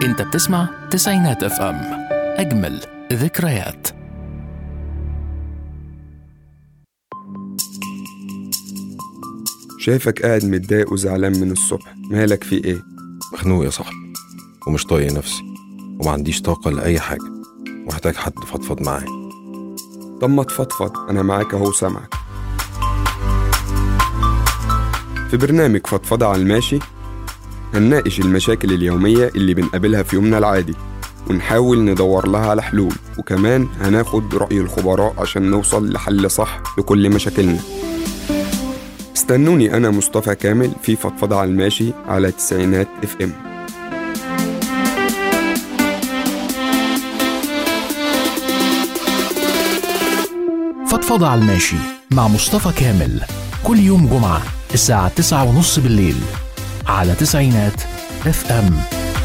انت بتسمع تسعينات اف ام اجمل ذكريات شايفك قاعد متضايق وزعلان من الصبح مالك في ايه مخنوق يا صاحبي ومش طايق نفسي وما عنديش طاقة لأي حاجة ومحتاج حد فضفض معاه طب ما تفضفض انا معاك اهو سامعك في برنامج فضفضة على الماشي هنناقش المشاكل اليومية اللي بنقابلها في يومنا العادي ونحاول ندور لها على حلول وكمان هناخد رأي الخبراء عشان نوصل لحل صح لكل مشاكلنا استنوني أنا مصطفى كامل في فضفضة على الماشي على تسعينات اف ام فضفضة على الماشي مع مصطفى كامل كل يوم جمعة الساعة تسعة ونص بالليل على تسعينات اف ام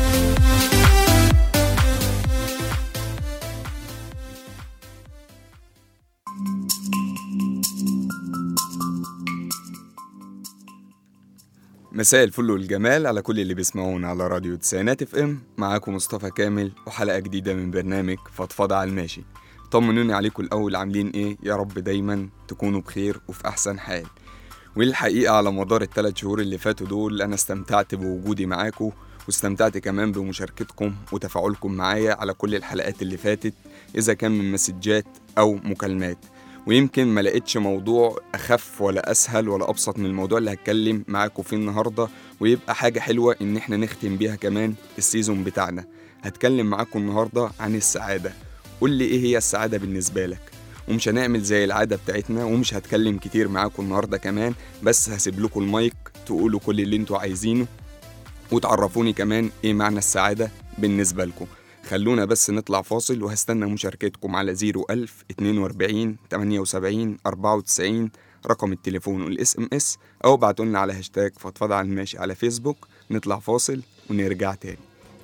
مساء الفل والجمال على كل اللي بيسمعونا على راديو تسعينات اف ام معاكم مصطفى كامل وحلقة جديدة من برنامج فضفضة على الماشي طمنوني عليكم الأول عاملين ايه يا رب دايما تكونوا بخير وفي أحسن حال والحقيقة على مدار الثلاث شهور اللي فاتوا دول أنا استمتعت بوجودي معاكم واستمتعت كمان بمشاركتكم وتفاعلكم معايا على كل الحلقات اللي فاتت إذا كان من مسجات أو مكالمات ويمكن ما لقيتش موضوع أخف ولا أسهل ولا أبسط من الموضوع اللي هتكلم معاكم فيه النهاردة ويبقى حاجة حلوة إن إحنا نختم بيها كمان السيزون بتاعنا هتكلم معاكم النهاردة عن السعادة قول لي إيه هي السعادة بالنسبة لك ومش هنعمل زي العادة بتاعتنا ومش هتكلم كتير معاكم النهاردة كمان بس هسيب لكم المايك تقولوا كل اللي انتوا عايزينه وتعرفوني كمان ايه معنى السعادة بالنسبة لكم خلونا بس نطلع فاصل وهستنى مشاركتكم على 01000 42 78 94 رقم التليفون والاس ام اس او ابعتولنا على هاشتاج فضفضة على الماشي على فيسبوك نطلع فاصل ونرجع تاني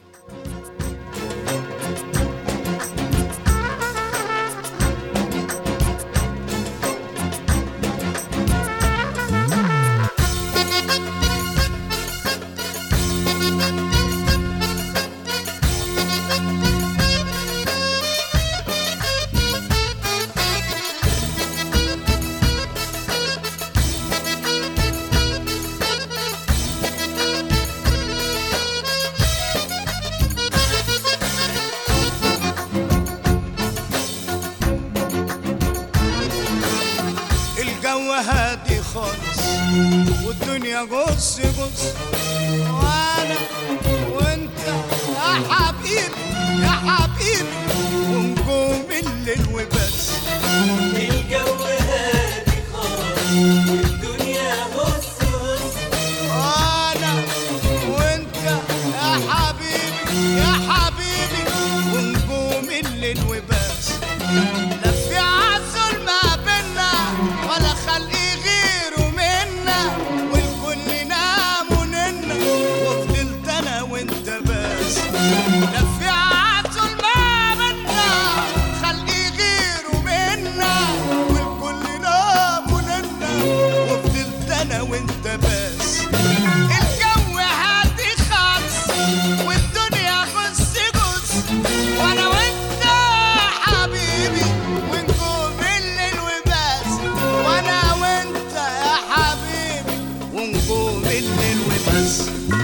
الجو هادي خالص والدنيا غص غص وانا وانت يا حبيبي يا حبيبي ونجوم الليل وبس الجو هادي خالص والدنيا هص هص وانا وانت يا حبيبي يا حبيبي ونجوم الليل وبس لا في عسل ما بينا ولا خلق غيره منا والكل ناموا ننا وفضلت انا وانت بس لا في عسل ما بينا خلق غيره منا والكل ناموا ننا وفضلت انا وانت بس الجو هادي خالص والدنيا غص غص وانا وانت حبيبي ونجوم الليل وبس وانا وانت يا حبيبي ونجوم الليل وبس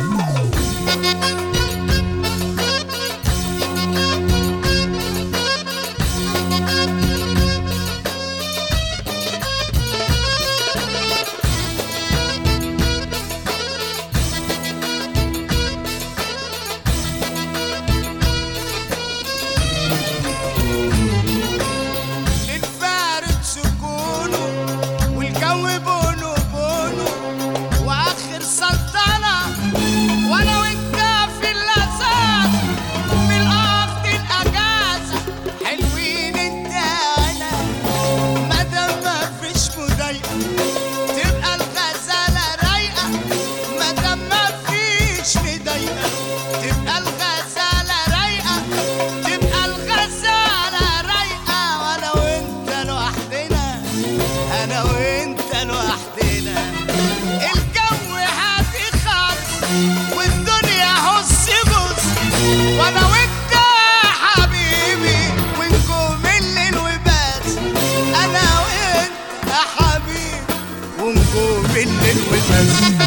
للفارد سكونه والجو بونو بونو واخر سلطنه وانا وانت في اللذات بالقفط الاجازه حلوين انت انا مادام مفيش مضايقه تبقى الغزاله رايقه مادام مفيش مضايقه تبقى الغزاله رايقه تبقى الغزاله رايقه وانا وانت لوحدنا انا وانت لوحدنا الجو هادي خالص والدنيا هص بص وانا وانت يا حبيبي ونجوم الليل وبس انا وانت يا حبيبي ونجوم الليل وبس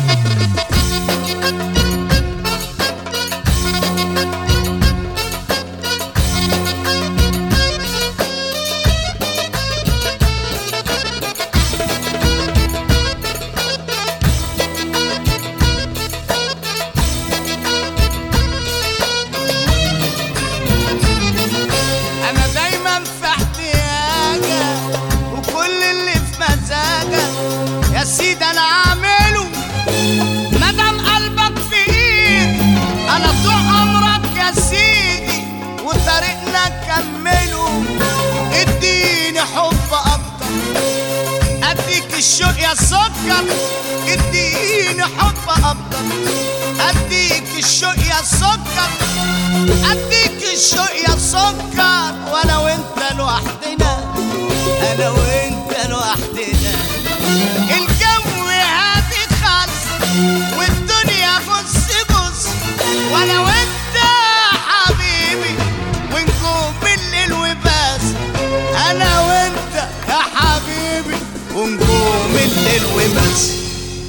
انا دايما في احتياجك وكل اللي في مزاجك يا سيدي انا اعمله مادام قلبك في ايدي انا طول عمرك يا سيدي وطريقنا كمله اديني حب اكتر اديك الشوق يا سكر اديني حب اكتر اديك الشوق يا سكر اديك الشوق يا سكر وانا وانت لوحدنا انا وانت لوحدنا الجو هادي خالص والدنيا بص بص وانا وانت يا حبيبي ونجوم الليل وبس انا وانت يا حبيبي ونجوم الليل وبس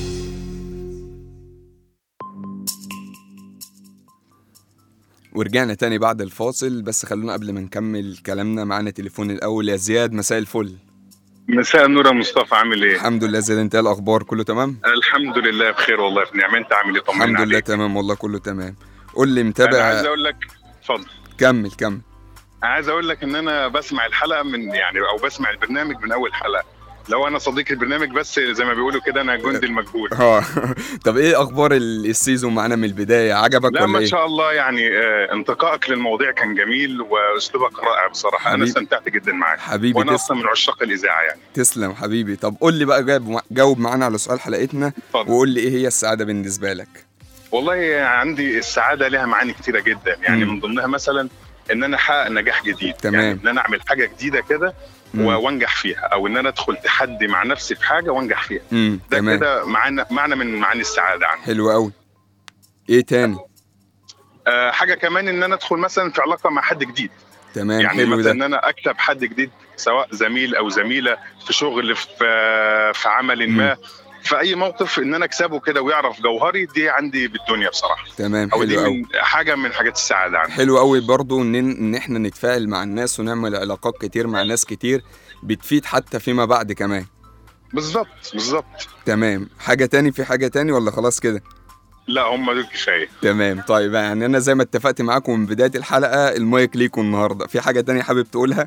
ورجعنا تاني بعد الفاصل بس خلونا قبل ما نكمل كلامنا معانا تليفون الاول يا زياد مساء الفل مساء النور يا مصطفى عامل ايه؟ الحمد لله زياد انت ايه الاخبار كله تمام الحمد لله بخير والله في نعمه انت عامل ايه طمنا الحمد لله عليك تمام والله كله تمام قول لي انا متابع عايز اقول لك اتفضل كمل كمل عايز اقول لك ان انا بسمع الحلقه من يعني او بسمع البرنامج من اول حلقه لو انا صديق البرنامج بس زي ما بيقولوا كده انا جندي المجهول اه طب ايه اخبار ال- السيزون معانا من البدايه عجبك لا ولا ما ايه شاء الله يعني آه، انتقائك للمواضيع كان جميل واسلوبك رائع بصراحه انا حبيبي. استمتعت جدا معاك حبيبي وانا تسلم اصلا من عشاق الاذاعه يعني تسلم حبيبي طب قول لي بقى جاوب جاوب معانا على سؤال حلقتنا اتفضل وقول لي ايه هي السعاده بالنسبه لك والله عندي السعاده لها معاني كتيره جدا يعني مم. من ضمنها مثلا ان انا احقق نجاح جديد تمام. يعني ان انا اعمل حاجه جديده كده مم. و- وانجح فيها او ان انا ادخل تحدي مع نفسي في حاجه وانجح فيها امم ده تمام كده معنى معنى من معاني السعاده عندي حلو قوي ايه تاني أه حاجه كمان ان انا ادخل مثلا في علاقه مع حد جديد تمام يعني حلو مثلا ده ان انا اكسب حد جديد سواء زميل او زميله في شغل في في عمل ما في اي موقف ان انا اكسبه كده ويعرف جوهري دي عندي بالدنيا بصراحه تمام او دي حلو قوي من حاجه من حاجات السعاده عندي حلو قوي برضو ان ان احنا نتفاعل مع الناس ونعمل علاقات كتير مع ناس كتير بتفيد حتى فيما بعد كمان بالظبط بالظبط تمام حاجه تاني في حاجه تاني ولا خلاص كده لا هم دول كفايه تمام طيب يعني انا زي ما اتفقت معاكم من بدايه الحلقه المايك ليكم النهارده في حاجه تانية حابب تقولها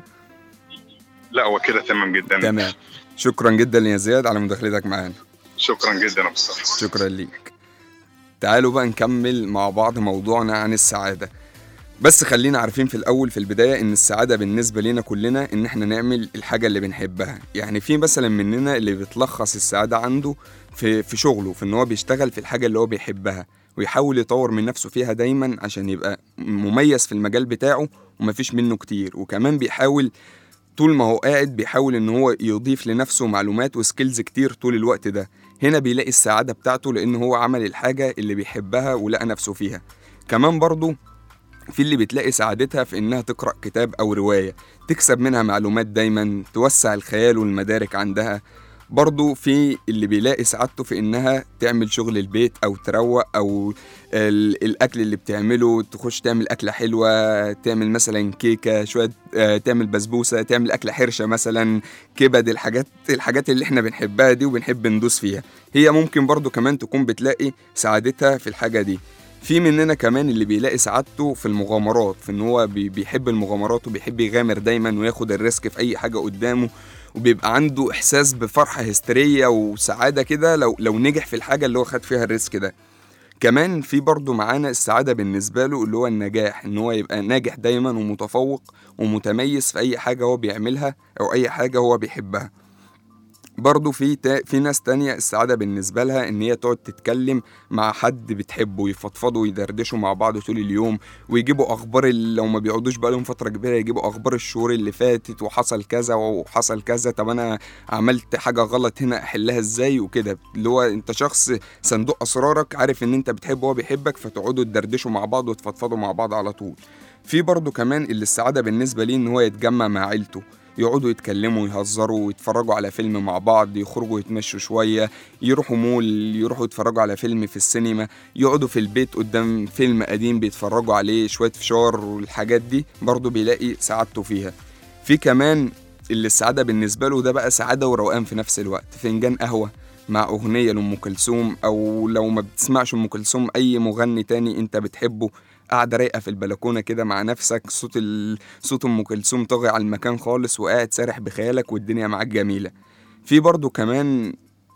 لا هو كده تمام جدا تمام شكرا جدا يا زياد على مداخلتك معانا شكرا جدا يا مصطفى شكرا ليك تعالوا بقى نكمل مع بعض موضوعنا عن السعادة بس خلينا عارفين في الأول في البداية إن السعادة بالنسبة لنا كلنا إن إحنا نعمل الحاجة اللي بنحبها يعني في مثلا مننا اللي بتلخص السعادة عنده في في شغله في إن هو بيشتغل في الحاجة اللي هو بيحبها ويحاول يطور من نفسه فيها دايما عشان يبقى مميز في المجال بتاعه ومفيش منه كتير وكمان بيحاول طول ما هو قاعد بيحاول ان هو يضيف لنفسه معلومات وسكيلز كتير طول الوقت ده هنا بيلاقي السعادة بتاعته لان هو عمل الحاجة اللي بيحبها ولقى نفسه فيها كمان برضو في اللي بتلاقي سعادتها في انها تقرأ كتاب او رواية تكسب منها معلومات دايما توسع الخيال والمدارك عندها برضو في اللي بيلاقي سعادته في انها تعمل شغل البيت او تروق او ال- الاكل اللي بتعمله تخش تعمل اكله حلوه تعمل مثلا كيكه شويه آه، تعمل بسبوسه تعمل اكله حرشه مثلا كبد الحاجات الحاجات اللي احنا بنحبها دي وبنحب ندوس فيها هي ممكن برضو كمان تكون بتلاقي سعادتها في الحاجه دي في مننا كمان اللي بيلاقي سعادته في المغامرات في ان هو بي- بيحب المغامرات وبيحب يغامر دايما وياخد الريسك في اي حاجه قدامه وبيبقى عنده احساس بفرحه هستيريه وسعاده كده لو لو نجح في الحاجه اللي هو خد فيها الريسك ده كمان في برضه معانا السعادة بالنسبة له اللي هو النجاح إن هو يبقى ناجح دايما ومتفوق ومتميز في أي حاجة هو بيعملها أو أي حاجة هو بيحبها برضه في تا... في ناس تانية السعادة بالنسبة لها إن هي تقعد تتكلم مع حد بتحبه يفضفضوا ويدردشوا مع بعض طول اليوم ويجيبوا أخبار ال- لو ما بيقعدوش بقالهم فترة كبيرة يجيبوا أخبار الشهور اللي فاتت وحصل كذا وحصل كذا طب أنا عملت حاجة غلط هنا أحلها إزاي وكده اللي هو أنت شخص صندوق أسرارك عارف إن أنت بتحبه وهو بيحبك فتقعدوا تدردشوا مع بعض وتفضفضوا مع بعض على طول في برضه كمان اللي السعادة بالنسبة ليه إن هو يتجمع مع عيلته يقعدوا يتكلموا يهزروا ويتفرجوا على فيلم مع بعض يخرجوا يتمشوا شوية يروحوا مول يروحوا يتفرجوا على فيلم في السينما يقعدوا في البيت قدام فيلم قديم بيتفرجوا عليه شوية فشار والحاجات دي برضه بيلاقي سعادته فيها في كمان اللي السعادة بالنسبة له ده بقى سعادة وروقان في نفس الوقت فنجان قهوة مع أغنية لأم كلثوم أو لو ما بتسمعش أم كلثوم أي مغني تاني أنت بتحبه قاعدة رايقة في البلكونة كده مع نفسك صوت ال... صوت أم كلثوم طاغي على المكان خالص وقاعد سارح بخيالك والدنيا معاك جميلة في برضو كمان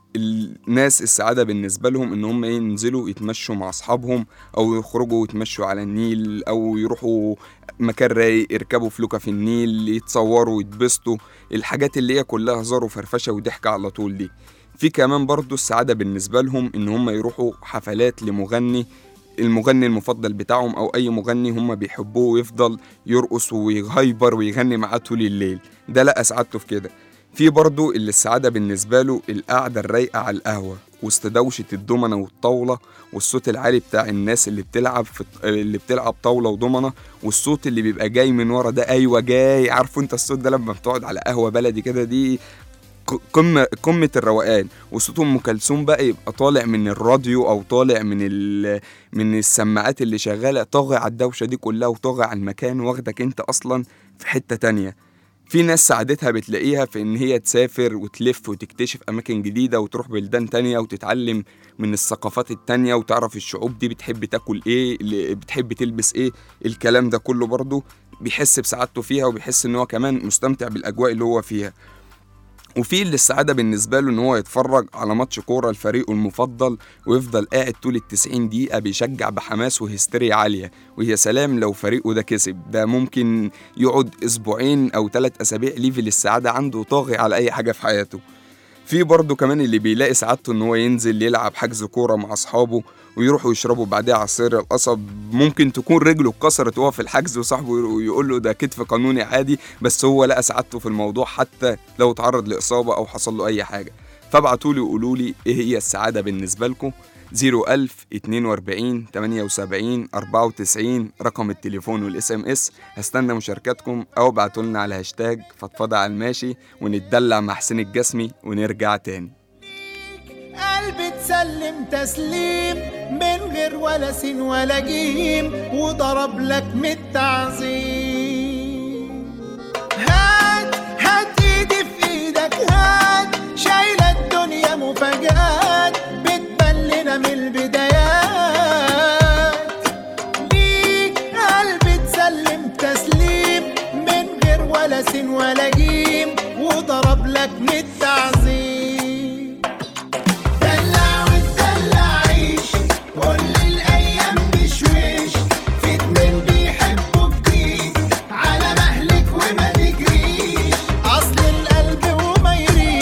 الناس السعادة بالنسبة لهم إن هم ينزلوا يتمشوا مع أصحابهم أو يخرجوا يتمشوا على النيل أو يروحوا مكان رايق يركبوا فلوكة في النيل يتصوروا ويتبسطوا الحاجات اللي هي كلها هزار وفرفشة وضحك على طول دي في كمان برضو السعادة بالنسبة لهم إن هم يروحوا حفلات لمغني المغني المفضل بتاعهم أو أي مغني هم بيحبوه ويفضل يرقص ويهايبر ويغني معاه طول الليل ده لقى سعادته في كده في برضو اللي السعادة بالنسبة له القعدة الرايقة على القهوة وسط دوشة الدومنة والطاولة والصوت العالي بتاع الناس اللي بتلعب في اللي بتلعب طاولة ودومنة والصوت اللي بيبقى جاي من ورا ده أيوة جاي عارفه أنت الصوت ده لما بتقعد على قهوة بلدي كده دي ق- قمة قمة الروقان وصوت أم كلثوم بقى يبقى طالع من الراديو أو طالع من ال... من السماعات اللي شغالة طاغي على الدوشة دي كلها وطاغي على المكان واخدك أنت أصلا في حتة تانية في ناس سعادتها بتلاقيها في إن هي تسافر وتلف وتكتشف أماكن جديدة وتروح بلدان تانية وتتعلم من الثقافات التانية وتعرف الشعوب دي بتحب تاكل إيه اللي بتحب تلبس إيه الكلام ده كله برضه بيحس بسعادته فيها وبيحس إن هو كمان مستمتع بالأجواء اللي هو فيها وفي اللي السعادة بالنسبة له إن هو يتفرج على ماتش كورة لفريقه المفضل ويفضل قاعد طول التسعين دقيقة بيشجع بحماس وهستيريا عالية ويا سلام لو فريقه ده كسب ده ممكن يقعد أسبوعين أو ثلاث أسابيع ليفل السعادة عنده طاغي على أي حاجة في حياته في برضه كمان اللي بيلاقي سعادته ان هو ينزل يلعب حجز كوره مع اصحابه ويروحوا يشربوا بعدها عصير القصب ممكن تكون رجله اتكسرت وهو في الحجز وصاحبه يقول له ده كتف قانوني عادي بس هو لقى سعادته في الموضوع حتى لو تعرض لاصابه او حصل له اي حاجه فابعتوا لي وقولوا لي ايه هي السعاده بالنسبه لكم 01000 42 78 94 رقم التليفون والاس ام اس هستنى مشاركاتكم او ابعتوا لنا على هاشتاج فضفضه على الماشي ونتدلع مع حسين الجسمي ونرجع تاني قلبي تسلم تسليم من غير ولا سين ولا جيم وضرب لك من التعظيم هات هات ايدي في ايدك هات شايلة الدنيا مفاجآت بتبان لنا من البدايات ليك قلبي تسلم تسليم من غير ولا سين ولا جيم وضرب لك من التعظيم دلع وتدلع عيش كل الايام بشويش في اتنين بيحبوا جديد على مهلك وما تجريش اصل القلب وما يريش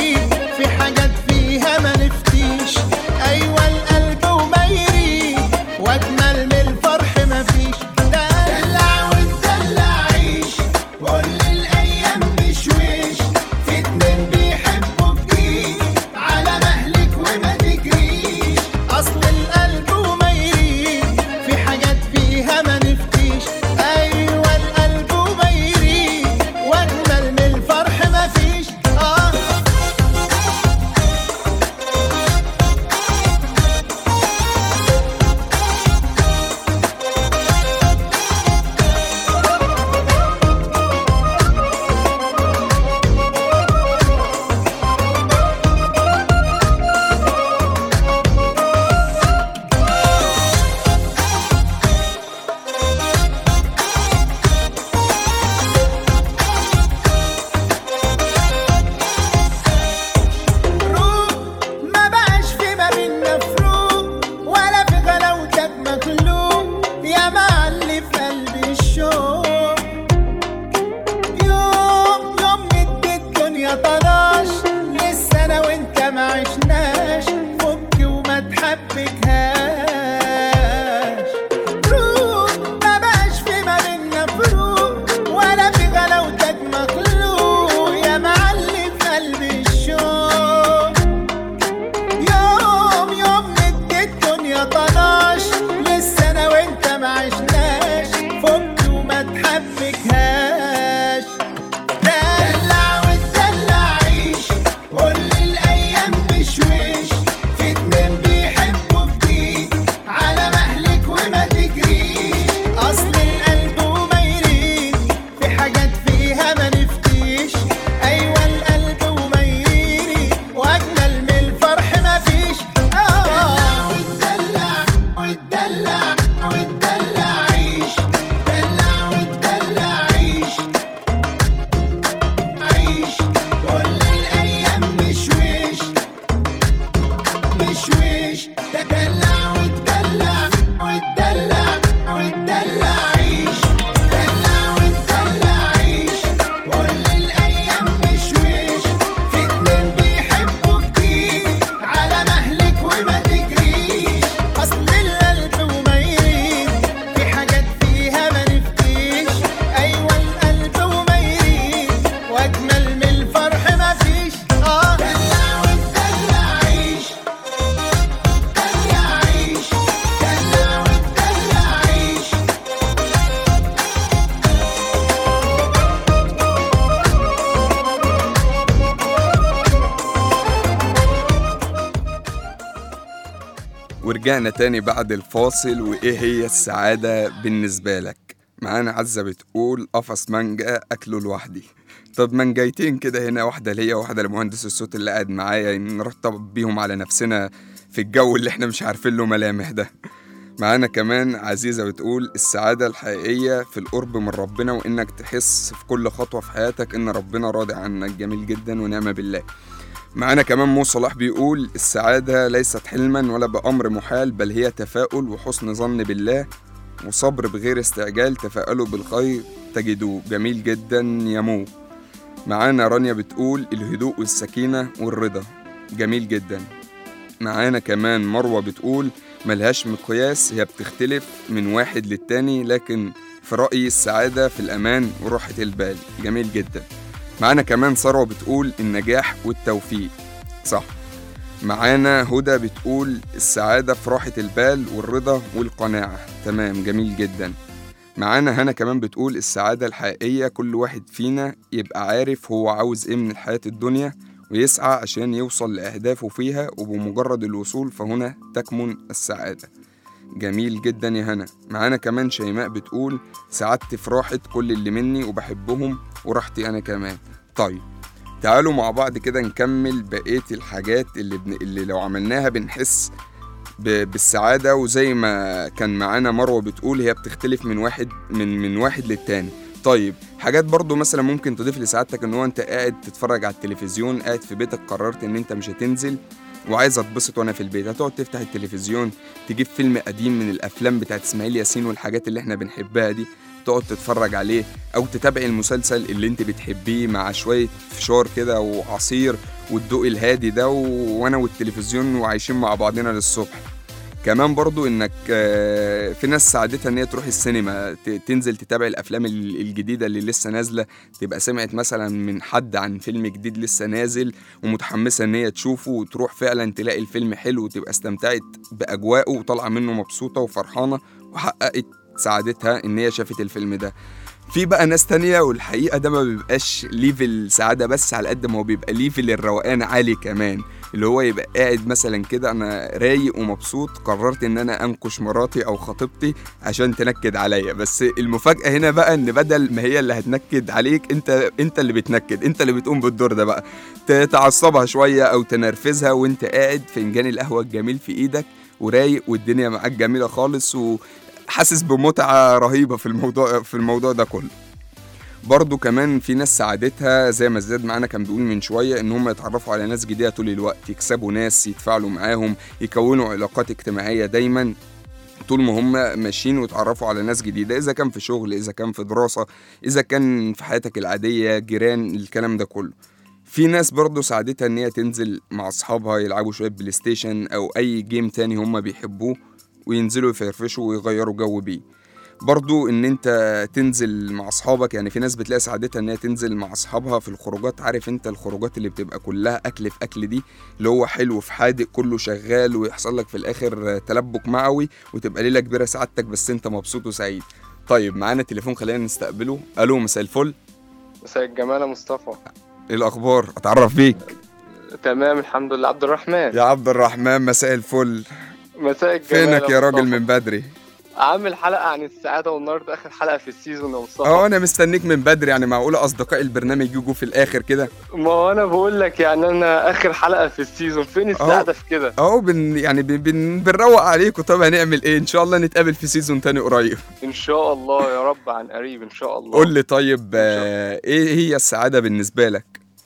واتدلع واتدلع عيش دلع واتدلع عيش عيش كل الايام مشويش مشويش تدلع واتدلع واتدلع واتدلع عيش دلع واتدلع عيش كل الايام مشويش في اتنين بيحبوا كتير على مهلك وما تجريش اصل القلب وميرين في حاجات فيها ما نفتيش ايوه القلب وميرين واجمل من الفرح مفيش اه دلع واتدلع عيش دلع عيش دلع واتدلع عيش ورجعنا تاني بعد الفاصل وإيه هي السعادة بالنسبة لك معانا عزة بتقول قفص مانجا أكله لوحدي طب منجايتين كده هنا واحدة ليا واحدة لمهندس الصوت اللي قاعد معايا نرتب بيهم على نفسنا في الجو اللي احنا مش عارفين له ملامح ده معانا كمان عزيزة بتقول السعادة الحقيقية في القرب من ربنا وإنك تحس في كل خطوة في حياتك إن ربنا راضي عنك جميل جدا ونعمة بالله معانا كمان مو صلاح بيقول السعادة ليست حلما ولا بأمر محال بل هي تفاؤل وحسن ظن بالله وصبر بغير استعجال تفاءلوا بالخير تجدوه جميل جدا يا مو معانا رانيا بتقول الهدوء والسكينة والرضا جميل جدا معانا كمان مروة بتقول ملهاش مقياس هي بتختلف من واحد للتاني لكن في رأيي السعادة في الأمان وراحة البال جميل جدا معانا كمان ثروة بتقول النجاح والتوفيق صح معانا هدى بتقول السعادة في راحة البال والرضا والقناعة تمام جميل جدا معانا هنا كمان بتقول السعادة الحقيقية كل واحد فينا يبقى عارف هو عاوز ايه من الحياة الدنيا ويسعى عشان يوصل لأهدافه فيها وبمجرد الوصول فهنا تكمن السعادة جميل جدا يا هنا معانا كمان شيماء بتقول سعادتي في راحة كل اللي مني وبحبهم وراحتي أنا كمان طيب تعالوا مع بعض كده نكمل بقية الحاجات اللي, بن... اللي لو عملناها بنحس ب... بالسعادة وزي ما كان معانا مروة بتقول هي بتختلف من واحد من من واحد للتاني طيب حاجات برضو مثلا ممكن تضيف لسعادتك ان هو انت قاعد تتفرج على التلفزيون قاعد في بيتك قررت ان انت مش هتنزل وعايز اتبسط وانا في البيت هتقعد تفتح التلفزيون تجيب فيلم قديم من الافلام بتاعت اسماعيل ياسين والحاجات اللي احنا بنحبها دي تقعد تتفرج عليه او تتابع المسلسل اللي انت بتحبيه مع شويه فشار كده وعصير والضوء الهادي ده و... وانا والتلفزيون وعايشين مع بعضنا للصبح كمان برضو انك آه، في ناس ساعدتها ان هي تروح السينما ت- تنزل تتابع الافلام ال- الجديده اللي لسه نازله تبقى سمعت مثلا من حد عن فيلم جديد لسه نازل ومتحمسه ان هي تشوفه وتروح فعلا تلاقي الفيلم حلو وتبقى استمتعت باجواءه وطالعه منه مبسوطه وفرحانه وحققت سعادتها ان هي شافت الفيلم ده في بقى ناس تانية والحقيقة ده ما بيبقاش ليفل سعادة بس على قد ما هو بيبقى ليفل الروقان عالي كمان اللي هو يبقى قاعد مثلا كده انا رايق ومبسوط قررت ان انا انكش مراتي او خطيبتي عشان تنكد عليا بس المفاجأة هنا بقى ان بدل ما هي اللي هتنكد عليك انت انت اللي بتنكد انت اللي بتقوم بالدور ده بقى ت- تعصبها شوية او تنرفزها وانت قاعد فنجان القهوة الجميل في ايدك ورايق والدنيا معاك جميلة خالص وحاسس بمتعة رهيبة في الموضوع في الموضوع ده كله برضو كمان في ناس سعادتها زي ما زياد معانا كان بيقول من شويه ان هم يتعرفوا على ناس جديده طول الوقت يكسبوا ناس يتفاعلوا معاهم يكونوا علاقات اجتماعيه دايما طول ما هم ماشيين ويتعرفوا على ناس جديده اذا كان في شغل اذا كان في دراسه اذا كان في حياتك العاديه جيران الكلام ده كله في ناس برضو سعادتها ان هي تنزل مع اصحابها يلعبوا شويه بلاي ستيشن او اي جيم تاني هم بيحبوه وينزلوا يفرفشوا ويغيروا جو بيه برضو ان انت تنزل مع اصحابك يعني في ناس بتلاقي سعادتها ان هي تنزل مع اصحابها في الخروجات عارف انت الخروجات اللي بتبقى كلها اكل في اكل دي اللي هو حلو في حادق كله شغال ويحصل لك في الاخر تلبك معوي وتبقى ليله كبيره سعادتك بس انت مبسوط وسعيد طيب معانا تليفون خلينا نستقبله الو مساء الفل مساء الجمال يا مصطفى ايه الاخبار اتعرف بيك تمام الحمد لله عبد الرحمن يا عبد الرحمن مساء الفل مساء الجمال فينك يا راجل مصطفى. من بدري عامل حلقه عن السعاده والنهارده اخر حلقه في السيزون يا مصطفى اه انا مستنيك من بدري يعني معقوله اصدقاء البرنامج يجوا في الاخر كده ما هو انا بقول لك يعني انا اخر حلقه في السيزون فين السعاده في كده اهو بن يعني بن بن بنروق عليكم طب هنعمل ايه ان شاء الله نتقابل في سيزون تاني قريب ان شاء الله يا رب عن قريب ان شاء الله قول لي طيب آه ايه هي السعاده بالنسبه لك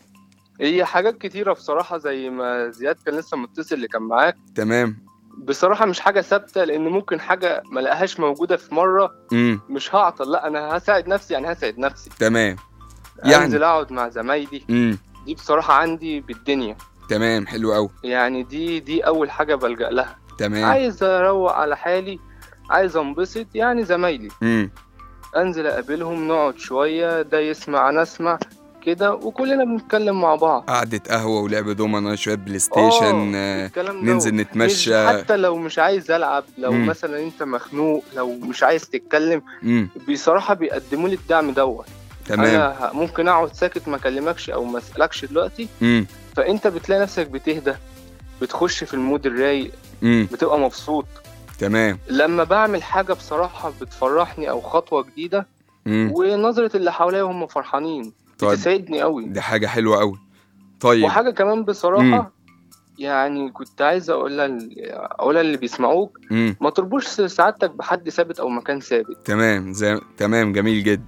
هي حاجات كتيره بصراحه زي ما زياد كان لسه متصل اللي كان معاك تمام بصراحه مش حاجه ثابته لان ممكن حاجه ما لقاهاش موجوده في مره امم مش هعطل لا انا هساعد نفسي يعني هساعد نفسي تمام يعني. يعني. انزل اقعد مع زمايلي امم دي بصراحه عندي بالدنيا تمام حلو قوي يعني دي دي اول حاجه بلجأ لها تمام عايز اروق على حالي عايز انبسط يعني زمايلي امم انزل اقابلهم نقعد شويه ده يسمع انا اسمع كده وكلنا بنتكلم مع بعض قعدة قهوة ولعب دومنا شوية بلي ستيشن آه الكلام ده ننزل مش نتمشى حتى لو مش عايز العب لو مم. مثلا انت مخنوق لو مش عايز تتكلم امم بصراحه بيقدموا لي الدعم دوت تمام انا ه- ممكن اقعد ساكت ما اكلمكش او ما اسالكش دلوقتي امم فانت بتلاقي نفسك بتهدى بتخش في المود الرايق امم بتبقى مبسوط تمام لما بعمل حاجه بصراحه بتفرحني او خطوه جديده امم ونظره اللي حواليا وهم فرحانين طيب بتسعدني قوي دي حاجة حلوة قوي طيب وحاجه كمان بصراحه مم. يعني كنت عايز اقولها ل- اقولها اللي بيسمعوك امم ما تربطش سعادتك بحد ثابت او مكان ثابت تمام زي تمام جميل جدا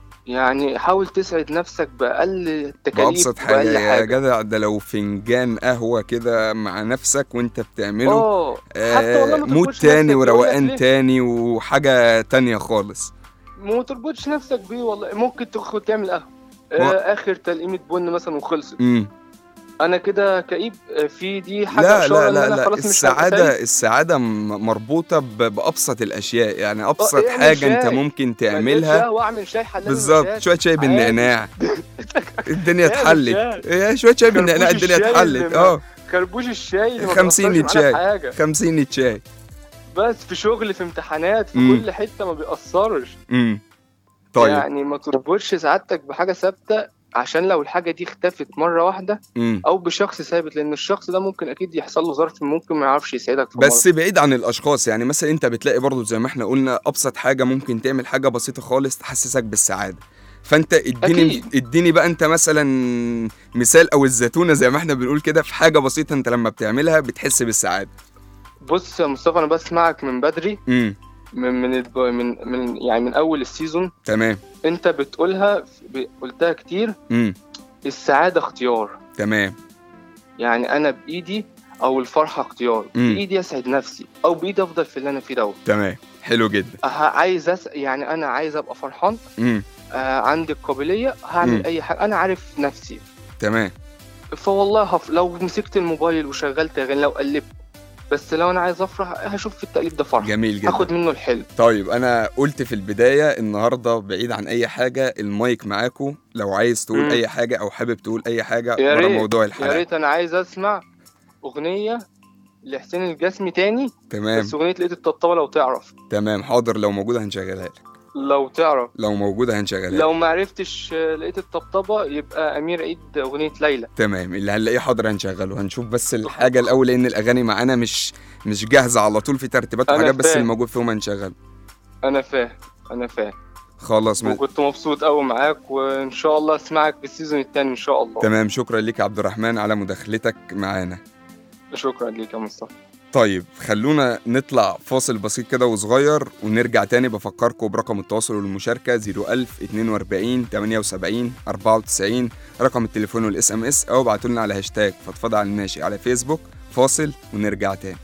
يعني حاول تسعد نفسك باقل التكاليف بأبسط حاجة بأقل يا حاجه جدع ده لو فنجان قهوة كده مع نفسك وانت بتعمله اه حتى والله آه ما مود تربطش تاني نفسك بيه، أقول لك وروقان ليه؟ تاني وحاجة تانية خالص ما تربطش نفسك بيه والله ممكن تاخد تعمل قهوه ما- آه اخر تلقيمه بن مثلا وخلصت امم انا كده كئيب آه، في دي حاجه لا إشارة لا إن لا أنا لا خلاص مش هبقى سعيد. السعادة السعادة م- مربوطة ب- بأبسط الأشياء يعني أبسط اعمل حاجة أنت شاي. ممكن ما لقيتش تعملها قهوة، اعمل شاي حلال بالظبط وشاي. شوية شاي بالنعناع الدنيا اعمل اتحلت إيه، شوية شاي بالنعناع كربوش الدنيا الشاي اتحلت اللي اه خربوش الشاي اللي ما 50 بيأثرش معانا شاي. في حاجه 50 شاي بس في شغل في امتحانات في مم. كل حته ما بيأثرش امم طيب يعني ما تربطش سعادتك بحاجه ثابته عشان لو الحاجه دي اختفت مره واحده امم او بشخص ثابت لان الشخص ده ممكن اكيد يحصل له ظرف ممكن ما يعرفش يساعدك في بس مرة. بعيد عن الاشخاص يعني مثلا انت بتلاقي برضو زي ما احنا قلنا ابسط حاجه ممكن تعمل حاجه بسيطه خالص تحسسك بالسعاده فانت اديني أكيد. اديني بقى انت مثلا مثال او الزيتونه زي ما احنا بنقول كده في حاجه بسيطه انت لما بتعملها بتحس بالسعاده بص يا مصطفى انا بسمعك من بدري امم من من الب- من, من يعني من اول السيزون تمام انت بتقولها ب- قلتها كتير امم السعاده اختيار تمام يعني انا بايدي او الفرحه اختيار مم. بايدي اسعد نفسي او بايدي افضل في اللي انا فيه دوت تمام حلو جدا أه- عايز أس... يعني انا عايز ابقى فرحان امم آه عندي القابليه هعمل مم. اي حاجه انا عارف نفسي تمام فوالله هف... لو مسكت الموبايل وشغلت اغاني لو قلبت بس لو انا عايز افرح هشوف في التقليد ده فرح جميل جدا هاخد منه الحلو طيب انا قلت في البدايه النهارده بعيد عن اي حاجه المايك معاكو لو عايز تقول مم. اي حاجه او حابب تقول اي حاجه يا ورا ريت، موضوع يا الحلقه ريت انا عايز اسمع اغنيه لحسين الجسمي تاني تمام بس اغنيه لقيت الطبطبه لو تعرف تمام حاضر لو موجوده هنشغلها لك لو تعرف لو موجوده هنشغلها لك. لو ما عرفتش آه، لقيت الطبطبه يبقى امير عيد اغنيه ليلى تمام اللي هنلاقيه حاضر هنشغله هنشوف بس الحاجه الاول لان الاغاني معانا مش مش جاهزه على طول في ترتيبات أنا وحاجات بس فاهم. الموجود فيهم هنشغله انا فاهم انا فاهم خلاص م... وكنت مبسوط قوي معاك وان شاء الله اسمعك في السيزون التاني ان شاء الله تمام شكرا ليك يا عبد الرحمن على مداخلتك معانا شكرا ليك يا مصطفى طيب خلونا نطلع فاصل بسيط كده وصغير ونرجع تاني بفكركم برقم التواصل والمشاركة 01000 42 78 94 رقم التليفون والاس ام اس او ابعتوا لنا على هاشتاج فضفضة على الماشي على فيسبوك فاصل ونرجع تاني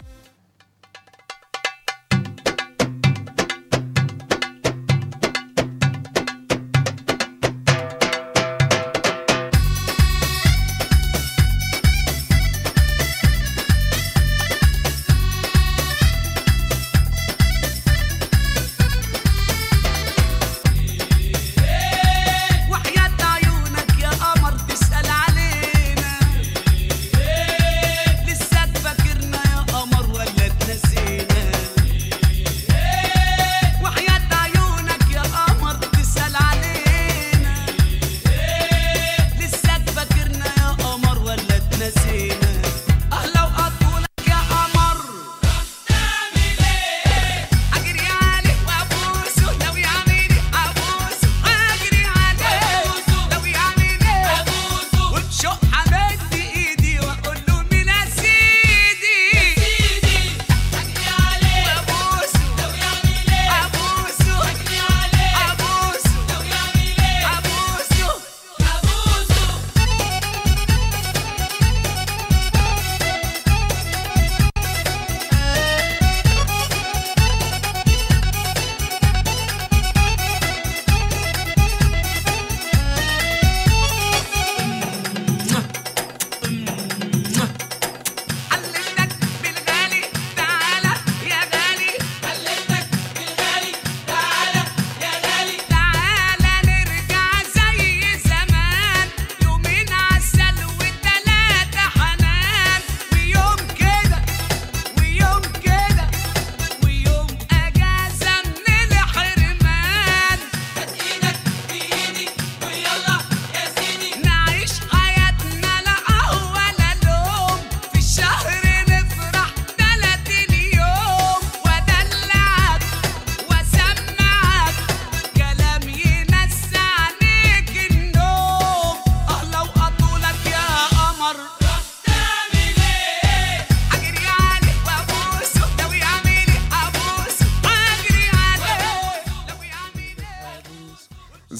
وحياة عيونك يا قمر تسأل علينا لسه فاكرنا يا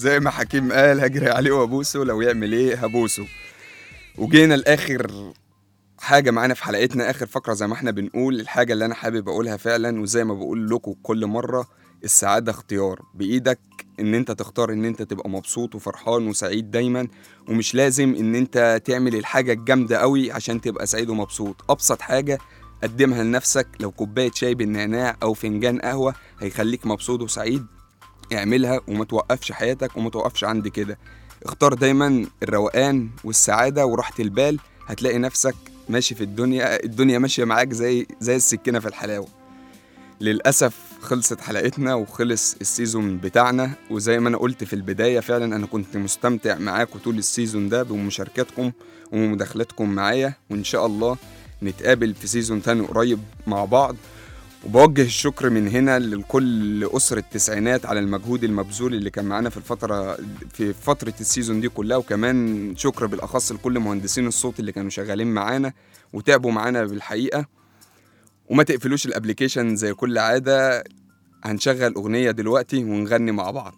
زي ما حكيم قال هجري عليه وابوسه لو يعمل ايه هبوسه وجينا لاخر حاجه معانا في حلقتنا اخر فقره زي ما احنا بنقول الحاجه اللي انا حابب اقولها فعلا وزي ما بقول لكم كل مره السعاده اختيار بايدك ان انت تختار ان انت تبقى مبسوط وفرحان وسعيد دايما ومش لازم ان انت تعمل الحاجه الجامده قوي عشان تبقى سعيد ومبسوط ابسط حاجه قدمها لنفسك لو كوبايه شاي بالنعناع او فنجان قهوه هيخليك مبسوط وسعيد اعملها وما توقفش حياتك وما توقفش عند كده اختار دايما الروقان والسعاده وراحه البال هتلاقي نفسك ماشي في الدنيا الدنيا ماشيه معاك زي زي السكينه في الحلاوه للاسف خلصت حلقتنا وخلص السيزون بتاعنا وزي ما انا قلت في البدايه فعلا انا كنت مستمتع معاكم طول السيزون ده بمشاركاتكم ومداخلاتكم معايا وان شاء الله نتقابل في سيزون تاني قريب مع بعض وبوجه الشكر من هنا لكل أسرة التسعينات على المجهود المبذول اللي كان معانا في الفترة في فترة السيزون دي كلها وكمان شكر بالأخص لكل مهندسين الصوت اللي كانوا شغالين معانا وتعبوا معانا بالحقيقة وما تقفلوش الابليكيشن زي كل عادة هنشغل أغنية دلوقتي ونغني مع بعض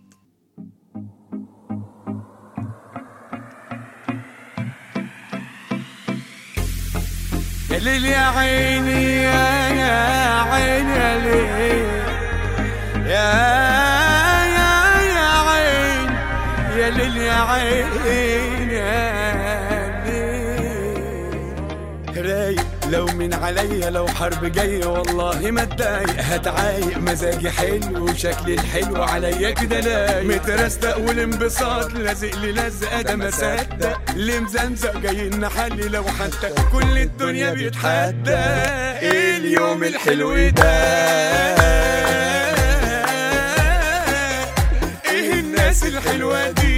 يا ليل يا عيني يا يا عيني يا ليل يا يا يا عين يا ليل يا عين يا ليل رايق لو من عليا لو حرب جاية والله ما اتضايق هتعايق مزاجي حلو وشكلي الحلو عليا كده لايق مترستق والانبساط لازق لي لزقة ده ما صدق اللي مزمزق جاي نحلي لو حتى كل الدنيا بيتحدى ايه اليوم الحلو ده ايه الناس الحلوة دي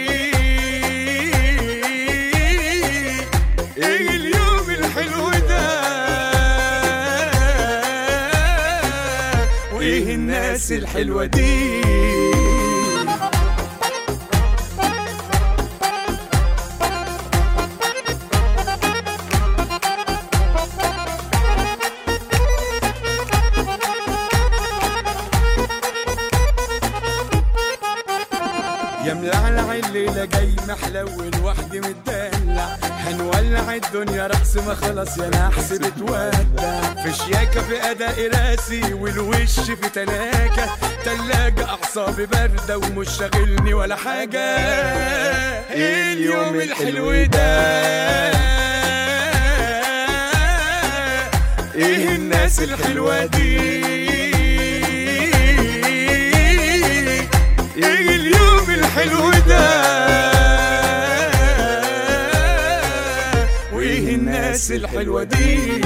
ايه اليوم الحلو ده وايه الناس الحلوة دي يا ملعلع الليلة جاي محلول وحدي متدلع هنولع الدنيا رقص ما خلاص يا نحس بتودع في شياكة في أداء راسي والوش في تلاجة تلاجة أعصابي باردة ومش شاغلني ولا حاجة إيه اليوم الحلو ده ايه الناس الحلوة دي ايه اليوم الحلو ده وايه الناس الحلوة دي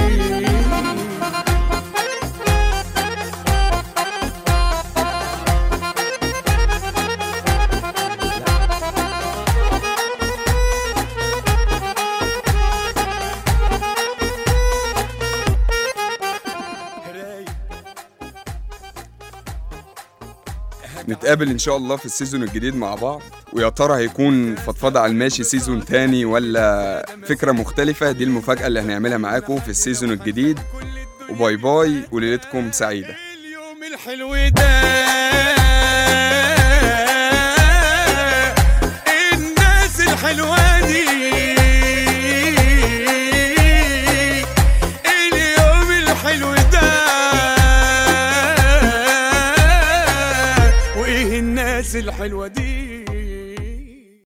نتقابل ان شاء الله في السيزون الجديد مع بعض ويا ترى هيكون فضفضة على الماشي سيزون تاني ولا فكرة مختلفة دي المفاجأة اللي هنعملها معاكم في السيزون الجديد وباي باي وليلتكم سعيدة اليوم الحلو ده